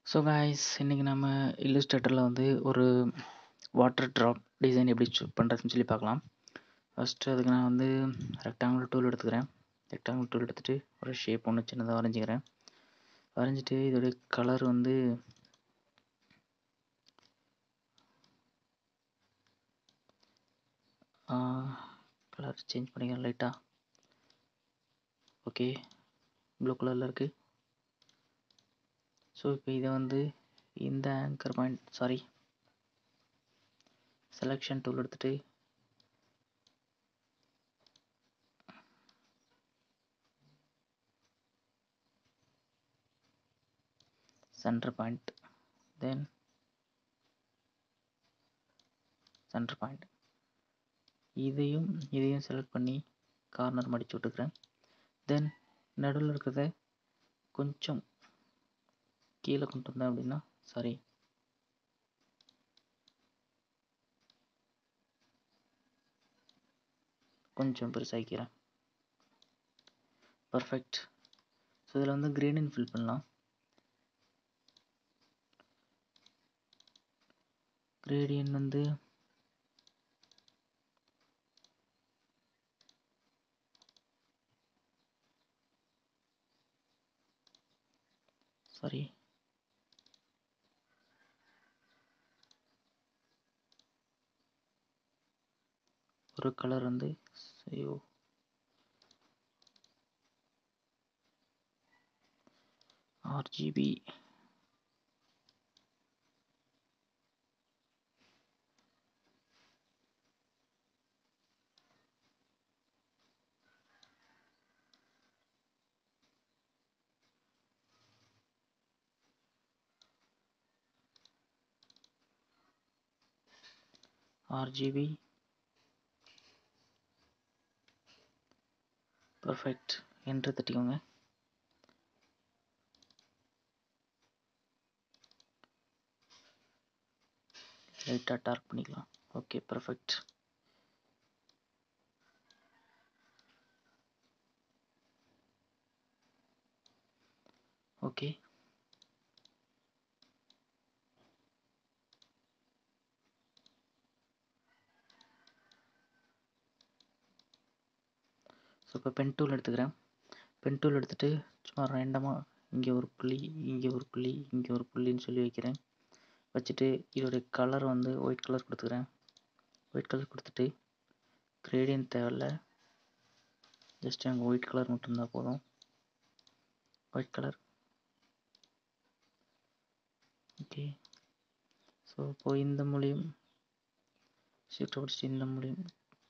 so guys இன்றைக்கி நம்ம இல்லுஸ்ட்ரேட்டரில் வந்து ஒரு வாட்டர் ட்ராப் டிசைன் எப்படி பண்ணுறதுன்னு சொல்லி பார்க்கலாம் ஃபஸ்ட்டு அதுக்கு நான் வந்து ரெக்டாங்குலர் டூல் எடுத்துக்கிறேன் ரெக்டாங்குலர் டூல் எடுத்துகிட்டு ஒரு ஷேப் ஒன்று சின்னதாக வரைஞ்சிக்கிறேன் வரைஞ்சிட்டு இதோடைய கலர் வந்து கலர் சேஞ்ச் பண்ணிக்கிறேன் லைட்டாக ஓகே ப்ளூ கலரில் இருக்குது ஸோ இப்போ இதை வந்து இந்த anchor point sorry selection tool எடுத்துகிட்டு center point then center point இதையும் இதையும் செலக்ட் பண்ணி கார்னர் மடிச்சு விட்டுக்கிறேன் தென் நடுவில் இருக்கிறத கொஞ்சம் கீழே கொண்டு வந்தேன் அப்படின்னா சாரி கொஞ்சம் பெருசாகிக்கிறேன் பர்ஃபெக்ட் ஸோ இதில் வந்து கிரேடியன் ஃபில் பண்ணலாம் கிரேடியன் வந்து சாரி ஒரு கலர் வந்து ஐயோ ஆர்ஜிபி ஆர்ஜிபி பர்ஃபெக்ட் என்று தட்டிக்கோங்க லைட்டாக டார்க் பண்ணிக்கலாம் ஓகே பர்ஃபெக்ட் ஓகே ஸோ இப்போ பென் டூல் எடுத்துக்கிறேன் பென் டூல் எடுத்துகிட்டு சும்மா ரேண்டமாக இங்கே ஒரு புள்ளி இங்கே ஒரு புள்ளி இங்கே ஒரு புள்ளின்னு சொல்லி வைக்கிறேன் வச்சுட்டு இதோடைய கலர் வந்து ஒயிட் கலர் கொடுத்துக்கிறேன் ஒயிட் கலர் கொடுத்துட்டு கிரேடியன் தேவையில்ல ஜஸ்ட் எனக்கு ஒயிட் கலர் மட்டும் இருந்தால் போதும் ஒயிட் கலர் ஓகே ஸோ இப்போது இந்த மூலியம் ஷிஃப்ட் பிடிச்சிட்டு இந்த மூலியம்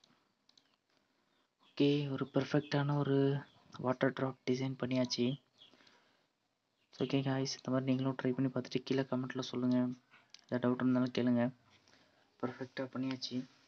ஓகே ஒரு பெர்ஃபெக்டான ஒரு வாட்டர் ட்ராப் டிசைன் பண்ணியாச்சு ஓகே காய்ஸ் இந்த மாதிரி நீங்களும் ட்ரை பண்ணி பார்த்துட்டு கீழே கமெண்ட்டில் சொல்லுங்கள் ஏதாவது டவுட் இருந்தாலும் கேளுங்க பர்ஃபெக்டாக பண்ணியாச்சு